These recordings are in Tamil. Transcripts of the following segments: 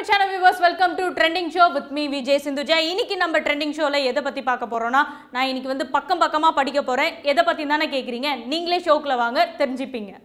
rummy channel viewers welcome to trending show with me Vijay Sindhuja இன்னைக்கு நம்ம ட்ரெண்டிங் ஷோல எதை பத்தி பார்க்க போறோம்னா நான் இன்னைக்கு வந்து பக்கம் பக்கமா படிக்க போறேன் எதை பத்தி தானே கேக்குறீங்க நீங்களே ஷோக்குள்ள வாங்க தெரிஞ்சுப்பீங்க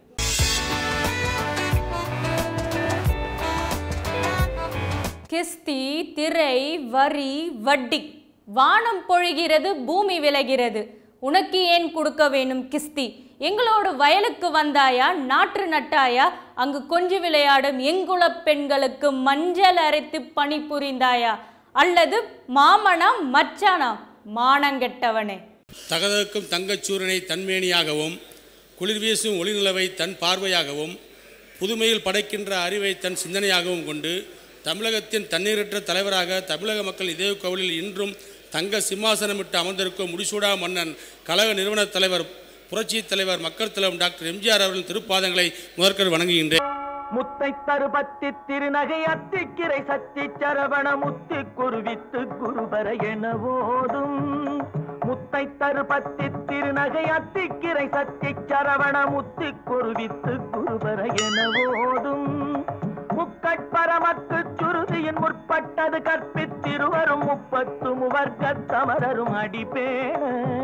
கிஸ்தி திரை வரி வட்டி வானம் பொழிகிறது பூமி விளைகிறது உனக்கு ஏன் கொடுக்க வேணும் கிஸ்தி எங்களோட வயலுக்கு வந்தாயா நாற்று நட்டாயா அங்கு கொஞ்சி விளையாடும் எங்குலப் பெண்களுக்கு மஞ்சள் அரைத்து பணிபுரிந்தாயா அல்லது மாமனா மச்சானா மானங்கெட்டவனே தகதக்கும் தங்கச்சூரனை தன்மேனியாகவும் குளிர் வீசும் ஒளிநிலவை தன் பார்வையாகவும் புதுமையில் படைக்கின்ற அறிவை தன் சிந்தனையாகவும் கொண்டு தமிழகத்தின் தண்ணீரற்ற தலைவராக தமிழக மக்கள் இதே கோவிலில் இன்றும் தங்க சிம்மாசனமிட்டு அமர்ந்திருக்கும் முடிசூடா மன்னன் கழக நிறுவன தலைவர் புரட்சித் தலைவர் மக்கள் தலைவர் டாக்டர் எம்ஜிஆர் அவர்களின் திருப்பாதங்களை முதற்கர் வணங்குகின்றேன் முத்தை தருபத்தி திருநகை அத்திக்கிரை சத்தி சரவண முத்தி குருவித்து குருபர என ஓதும் முத்தை தருபத்தி திருநகை அத்திக்கிரை சத்தி சரவண முத்தி குருவித்து குருபர என ஓதும் முக்கட்பரமக்கு சுருதியின் முற்பட்டது கற்பித்திருவரும் முப்பத்து முவர்க்கத் தமரரும் அடிப்பேன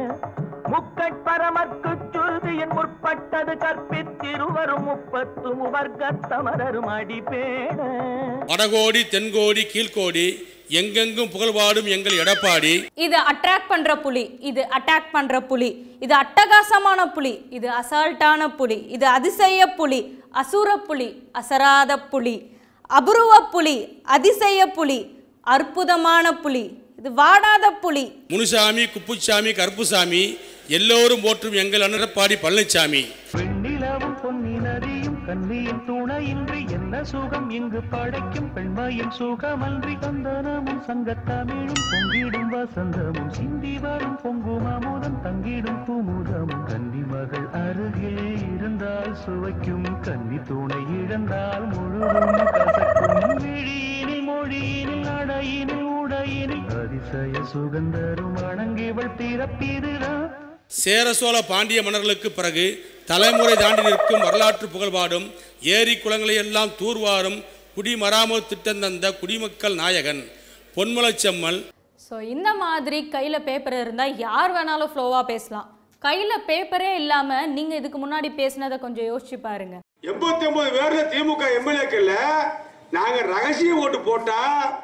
முக்கட்பரமற்கு சுருதியின் முற்பட்டது கற்பித்திருவரும் முப்பத்து முவர்க்கத் தமரரும் அடிப்பேன வடகோடி தென்கோடி கீழ்கோடி எங்கெங்கும் புகழ்பாடும் எங்கள் எடப்பாடி இது அட்ராக்ட் பண்ற புலி இது அட்டாக் பண்ற புலி இது அட்டகாசமான புலி இது அசால்ட்டான புலி இது அதிசய புலி அசுர புலி அசராத புலி அபூர்வ புலி அதிசய புலி அற்புதமான புலி இது வாடாத புலி முனுசாமி குப்புசாமி கருப்புசாமி எல்லோரும் போற்றும் எங்கள் அண்ணப்பாடி பழனிசாமி வெண்ணிலவும் பொன்னி நதியும் கண்ணியின் துணையின்றி என்ன சுகம் இங்கு படைக்கும் பெண்மையின் சுகமன்றி சந்தனமும் சங்கத்தமிழும் பொங்கிடும் வசந்தமும் சிந்தி வரும் பொங்கும் அமுதம் தங்கிடும் குமுதமும் கன்னி மகள் அருகில் இருந்தால் சுவைக்கும் கன்னி துணை இழந்தால் முழுதும் கசக்கும் விழியினில் மொழியினில் நடையினில் உடையினில் அதிசய சுகந்தரும் வணங்கிவள் பிறப்பிதுதான் சேர சோழ பாண்டிய மன்னர்களுக்கு பிறகு தலைமுறை தாண்டி நிற்கும் வரலாற்று புகழ்பாடும் ஏரி குளங்களை எல்லாம் தூர்வாரும் குடிமராமத்து திட்டம் தந்த குடிமக்கள் நாயகன் பொன்மலச்செம்மல் ஸோ இந்த மாதிரி கையில் பேப்பர் இருந்தால் யார் வேணாலும் ஃப்ளோவாக பேசலாம் கையில் பேப்பரே இல்லாமல் நீங்கள் இதுக்கு முன்னாடி பேசினதை கொஞ்சம் யோசிச்சு பாருங்க எண்பத்தி ஒன்பது பேர்ல திமுக எம்எல்ஏக்கள்ல நாங்க ரகசிய ஓட்டு போட்டா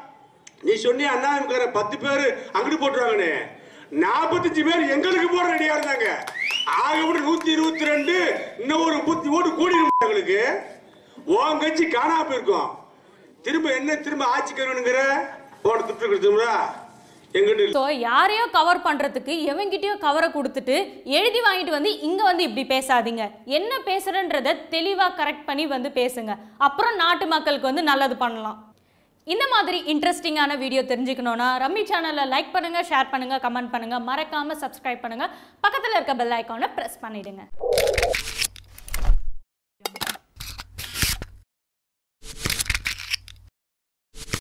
நீ சொன்னி அண்ணாதிமுக பத்து பேர் அங்கிட்டு போட்டுருவாங்கன்னு நாற்பத்தஞ்சு பேர் எங்களுக்கு போட ரெடியா இருந்தாங்க ஆக விட நூத்தி இருபத்தி ரெண்டு இன்னும் ஒரு முப்பத்தி ஓட்டு கூடி எங்களுக்கு உன் கட்சி காணாம போயிருக்கோம் திரும்ப என்ன திரும்ப ஆட்சிக்கு வரணுங்கிற போட திட்டு கொடுத்துங்களா எங்கிட்ட ஸோ யாரையோ கவர் பண்ணுறதுக்கு எவங்கிட்டயோ கவரை கொடுத்துட்டு எழுதி வாங்கிட்டு வந்து இங்கே வந்து இப்படி பேசாதீங்க என்ன பேசுகிறன்றத தெளிவாக கரெக்ட் பண்ணி வந்து பேசுங்க அப்புறம் நாட்டு மக்களுக்கு வந்து நல்லது பண்ணலாம் இந்த மாதிரி இன்ட்ரெஸ்டிங்கான வீடியோ தெரிஞ்சுக்கணுன்னா ரம்மி சேனலை லைக் பண்ணுங்கள் ஷேர் பண்ணுங்கள் கமெண்ட் பண்ணுங்கள் மறக்காமல் சப்ஸ்கிரைப் பண்ணுங்கள் பக்கத்தில் இருக்க பெல் ஐக்கானை ப்ரெஸ் பண்ணிடுங்க